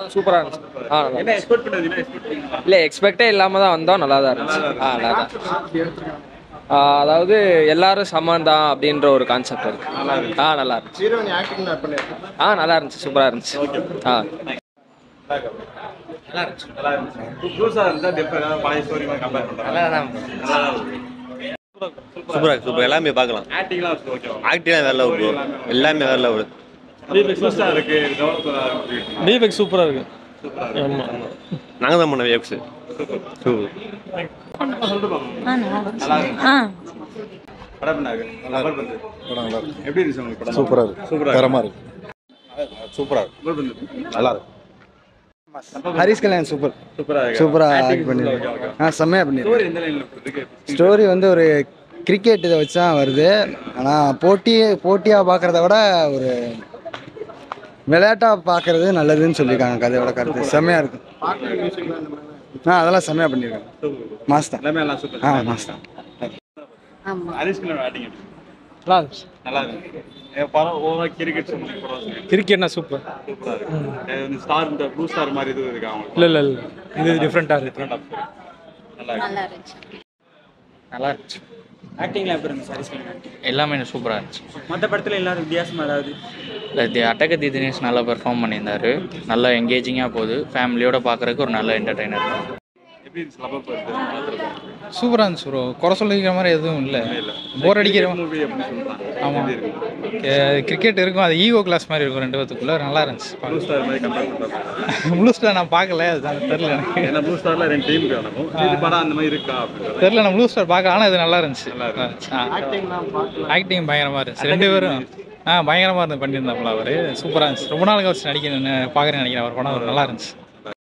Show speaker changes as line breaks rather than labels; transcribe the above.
சூப்பராக இருந்துச்சு ஆ நல்லா
என்ன எக்ஸ்பெக்ட் பண்ணதுன்னா எக்ஸ்பெக்ட் பண்ணீங்களா
இல்லை எக்ஸ்பெக்டே இல்லாமல் தான் வந்தோம் நல்லா தான் இருந்துச்சு ஆ நல்லா தான் ஆ, அதாவது எல்லாரும் சமம் தான் அப்படின்ற ஒரு கான்செப்ட் இருக்கு ஆ நல்லா இருந்துச்சு
ஹீரோயின் ஆக்டிங் நான் பண்ணிருக்கேன்
ஆ நல்லா இருந்துச்சு சூப்பராக இருந்துச்சு ஆ
நல்லா இருந்துச்சு புதுசா இருந்தா டிஃபரெண்ட் பழைய ஸ்டோரி மாதிரி கம்பேர் பண்றாங்க நல்லா தான்
சூப்பராக சூப்பர் எல்லாமே பார்க்கலாம்
ஆக்டிங்லாம் ஓகேவா
ஆக்டிங்லாம் வேற லெவல் ப்ரோ எல்லாமே வேற லெவல்
புதுசா இருக்கு டெவலப்பரா இருக்கு
டிஃபெக்ட் சூப்பராக இருக்கு ஆமாம்
நாங்கள் தான் பண்ண வேப்ஸ் சூப்பர்
ஆ
படம் என்ன இருக்கு கம்பேர் பண்ணுது
படம் நல்லா இருக்கு
எப்படி இருந்துச்சு உங்களுக்கு படம்
சூப்பரா இருக்கு
சூப்பரா
தரமா இருக்கு
சூப்பராக இருக்கும்
கம்பேர் பண்ணுது
நல்லா இருக்கு ஹரிஷ் கல்யாண் சூப்பர்
சூப்பரா இருக்கு
சூப்பரா
Acting
ஆக்ட் பண்ணிருக்காங்க
okay, okay.
ஆ செம்மையா பண்ணிருக்காங்க
ஸ்டோரி எந்த லைன்ல இருக்கு
ஸ்டோரி வந்து ஒரு கிரிக்கெட் இதை வச்சு தான் வருது ஆனால் போட்டி போட்டியாக பார்க்குறத விட ஒரு விளையாட்டாக பார்க்கறது நல்லதுன்னு சொல்லியிருக்காங்க கதையோட கருத்து செம்மையா இருக்கு ஆ அதெல்லாம் செம்மையா பண்ணியிருக்காங்க மாஸ் தான்
எல்லாமே எல்லாம் சூப்பர்
ஆ மாஸ் தான்
ஹரிஷ்கலோட ஆக்டிங் எப்படி
நல்லா இருந்துச்சு
நல்லா இருக்கு என் படம் ஓவரா கிரிக்கெட் சொல்லி படம்
கிரிக்கெட்னா சூப்பர்
சூப்பரா இருக்கு இந்த ஸ்டார் இந்த ப்ளூ ஸ்டார் மாதிரி இது இருக்கு அவங்க
இல்லை இல்லை இல்லை இது டிஃப்ரெண்ட்டாக இருக்கு
நல்லா இருக்கு
நல்லா இருந்துச்சு
நல்லா இருந்துச்சு
ஆக்டிங்லாம் எப்படி இருந்துச்சு ஹரிஷ் கல்யாண்
எல்லாமே சூப்பராக இருந்துச்சு
மற்ற படத்தில் எல்லாரும் வித்தியாசமா ஏதாவது
இல்லை தி அட்டகத்தி தினேஷ் நல்லா பெர்ஃபார்ம் பண்ணியிருந்தாரு நல்லா எங்கேஜிங்காக போகுது ஃபேமிலியோட பார்க்குறதுக்கு ஒரு நல்ல என்டர்டைனர்
எப்படி இருந்துச்சு லவர் பர்த்
சூப்பராக இருந்துச்சு ப்ரோ குறை சொல்லிக்கிற மாதிரி எதுவும் இல்லை போர் அடிக்கிற
மூவி அப்படின்னு சொல்றாங்க
ஆமாம்
எப்படி இருக்கு
கிரிக்கெட் இருக்கும் அது ஈகோ கிளாஸ் மாதிரி இருக்கும் ரெண்டு பேத்துக்குள்ள நல்லா இருந்துச்சு
ப்ளூ ஸ்டார் மாதிரி கம்பேர் பண்றாங்க
ப்ளூ ஸ்டார் நான் பார்க்கல அதுதான் தெரில எனக்கு
ஏன்னா ப்ளூ ஸ்டார்ல ரெண்டு டீம் காணும் இது படம் அந்த மாதிரி இருக்கா அப்படின்னு
தெரில நான் ப்ளூ ஸ்டார் பார்க்க ஆனால் இது நல்லா இருந்துச்சு
நல்லா இருந்துச்சு.
ஆக்டிங் பயங்கரமாக இருந்துச்சு ரெண்டு பேரும் ஆ பயங்கரமாக இருந்து பண்ணியிருந்தாப்புல அவர் சூப்பராக இருந்துச்சு ரொம்ப நாள் கழிச்சு நடிக்க பார்க்குறேன் நினைக்கிறேன் அவர் படம் நல்லா இருந்துச்சு